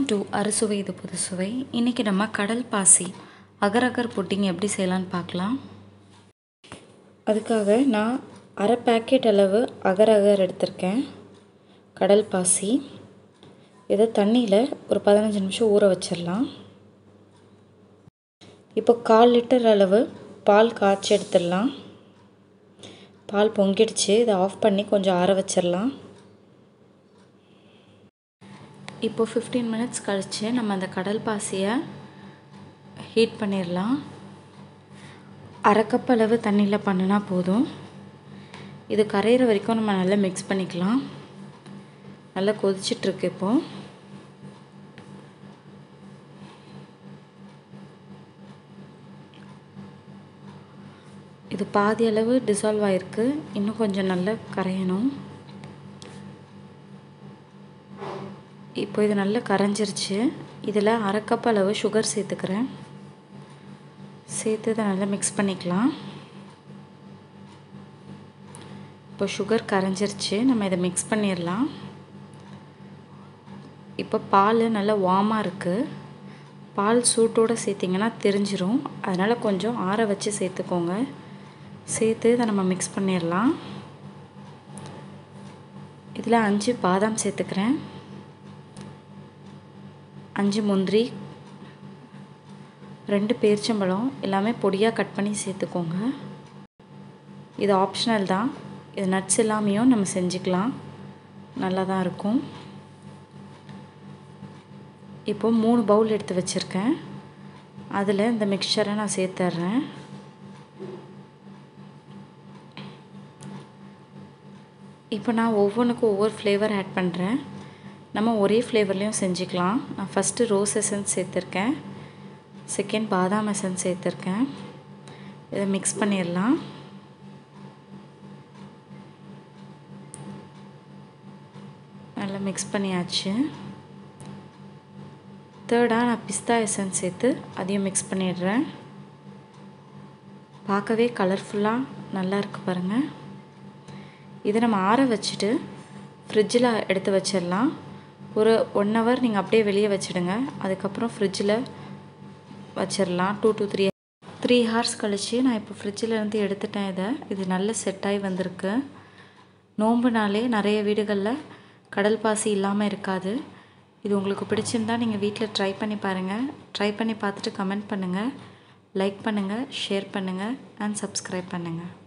to அறுசுவை இது புதுசுவை இன்றைக்கி நம்ம கடல் பாசி அகர் அகர் புட்டிங் எப்படி செய்யலான்னு பார்க்கலாம் அதுக்காக நான் அரை பேக்கெட் அளவு அகர் அகர் எடுத்திருக்கேன் கடல் பாசி இதை தண்ணியில் ஒரு பதினஞ்சு நிமிஷம் ஊற வச்சிடலாம் இப்போ கால் லிட்டர் அளவு பால் காய்ச்சி எடுத்துடலாம் பால் பொங்கிடுச்சு இதை ஆஃப் பண்ணி கொஞ்சம் ஆற வச்சிடலாம் இப்போ ஃபிஃப்டீன் மினிட்ஸ் கழித்து நம்ம அந்த கடல் பாசியை ஹீட் பண்ணிடலாம் அரை கப் அளவு தண்ணியில் பண்ணினா போதும் இது கரையிற வரைக்கும் நம்ம நல்லா மிக்ஸ் பண்ணிக்கலாம் நல்லா கொதிச்சிட்ருக்கு இப்போது இது பாதி அளவு டிசால்வ் ஆகிருக்கு இன்னும் கொஞ்சம் நல்லா கரையணும் இப்போ இது நல்லா கரைஞ்சிருச்சு இதில் அரை கப் அளவு சுகர் சேர்த்துக்கிறேன் சேர்த்து இதை நல்லா மிக்ஸ் பண்ணிக்கலாம் இப்போ சுகர் கரைஞ்சிருச்சு நம்ம இதை மிக்ஸ் பண்ணிடலாம் இப்போ பால் நல்லா வார்மாக இருக்குது பால் சூட்டோடு சேர்த்திங்கன்னா தெரிஞ்சிரும் அதனால் கொஞ்சம் ஆற வச்சு சேர்த்துக்கோங்க சேர்த்து இதை நம்ம மிக்ஸ் பண்ணிடலாம் இதில் அஞ்சு பாதாம் சேர்த்துக்கிறேன் அஞ்சு முந்திரி ரெண்டு பேரிச்சம்பழம் எல்லாமே பொடியாக கட் பண்ணி சேர்த்துக்கோங்க இது ஆப்ஷனல் தான் இது நட்ஸ் இல்லாமையும் நம்ம செஞ்சுக்கலாம் நல்லா தான் இருக்கும் இப்போ மூணு பவுல் எடுத்து வச்சுருக்கேன் அதில் இந்த மிக்சரை நான் சேர்த்துட்றேன் இப்போ நான் ஒவ்வொன்றுக்கும் ஒவ்வொரு ஃப்ளேவர் ஆட் பண்ணுறேன் நம்ம ஒரே ஃப்ளேவர்லேயும் செஞ்சுக்கலாம் நான் ஃபஸ்ட்டு ரோஸ் எசன்ஸ் சேர்த்துருக்கேன் செகண்ட் பாதாம் எசன்ஸ் சேர்த்துருக்கேன் இதை மிக்ஸ் பண்ணிடலாம் நல்லா மிக்ஸ் பண்ணியாச்சு தேர்டாக நான் பிஸ்தா எசன்ஸ் சேர்த்து அதையும் மிக்ஸ் பண்ணிடுறேன் பார்க்கவே கலர்ஃபுல்லாக நல்லா இருக்குது பாருங்கள் இதை நம்ம ஆற வச்சுட்டு ஃப்ரிட்ஜில் எடுத்து வச்சிடலாம் ஒரு ஒன் ஹவர் நீங்கள் அப்படியே வெளியே வச்சுடுங்க அதுக்கப்புறம் ஃப்ரிட்ஜில் வச்சிடலாம் two to three three hours கழித்து நான் இப்போ ஃப்ரிட்ஜில் இருந்து எடுத்துட்டேன் இதை இது நல்ல செட்டாகி வந்திருக்கு நோம்புனாலே நிறைய வீடுகளில் கடல் பாசி இல்லாமல் இருக்காது இது உங்களுக்கு பிடிச்சிருந்தா நீங்கள் வீட்டில் ட்ரை பண்ணி பாருங்கள் ட்ரை பண்ணி பார்த்துட்டு கமெண்ட் பண்ணுங்கள் லைக் பண்ணுங்கள் ஷேர் பண்ணுங்கள் அண்ட் சப்ஸ்கிரைப் பண்ணுங்கள்